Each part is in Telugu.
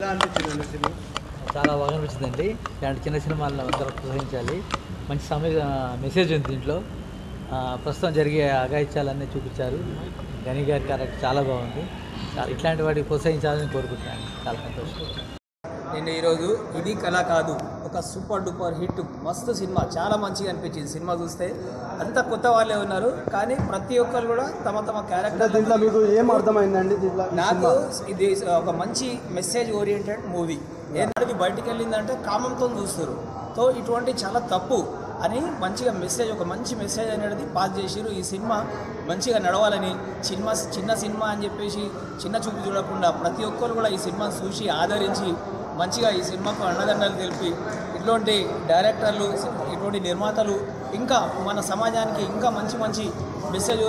ఎలా అనిపించిందండి సినిమా చాలా బాగా అనిపించిందండి ఇలాంటి చిన్న సినిమాలను అందరూ ప్రోత్సహించాలి మంచి సమయ మెసేజ్ ఉంది దీంట్లో ఆ, ప్రస్తుతం జరిగే అగాయిత్యాలన్నీ చూపించారు గని గారి క్యారెక్టర్ చాలా బాగుంది చాలా ఇట్లాంటి వాటికి ప్రోత్సహించాలని కోరుకుంటున్నాను చాలా సంతోషం నేను ఈరోజు ఇది కళ కాదు ఒక సూపర్ డూపర్ హిట్ మస్తు సినిమా చాలా మంచిగా అనిపించింది సినిమా చూస్తే అంతా కొత్త వాళ్ళే ఉన్నారు కానీ ప్రతి ఒక్కరు కూడా తమ తమ అంటే క్యారెక్టర్ దీంట్లో మీకు ఏం అర్థమైందండి దీంట్లో ఈ నాకు సినిమా? ఇది ఒక మంచి మెసేజ్ ఓరియంటెడ్ మూవీ ఏనాడికి బయటికి వెళ్ళిందంటే కామంతో చూస్తారు సో ఇటువంటి చాలా తప్పు అని మంచిగా మెసేజ్ ఒక మంచి మెసేజ్ అనేది పాస్ చేసిరు ఈ సినిమా మంచిగా నడవాలని సినిమా చిన్న సినిమా అని చెప్పేసి చిన్న చూపు చూడకుండా ప్రతి ఒక్కరు కూడా ఈ సినిమాను చూసి ఆదరించి మంచిగా ఈ సినిమాకు అండదండలు తెలిపి ఇటువంటి డైరెక్టర్లు ఇటువంటి నిర్మాతలు ఇంకా మన సమాజానికి ఇంకా మంచి మంచి మెసేజ్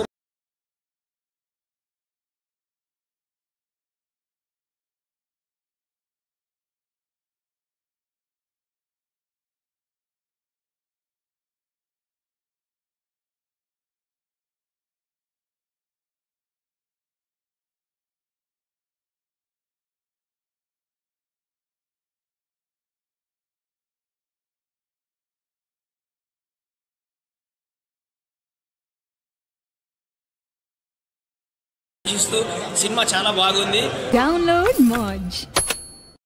చూస్తూ సినిమా చాలా బాగుంది Download Moj.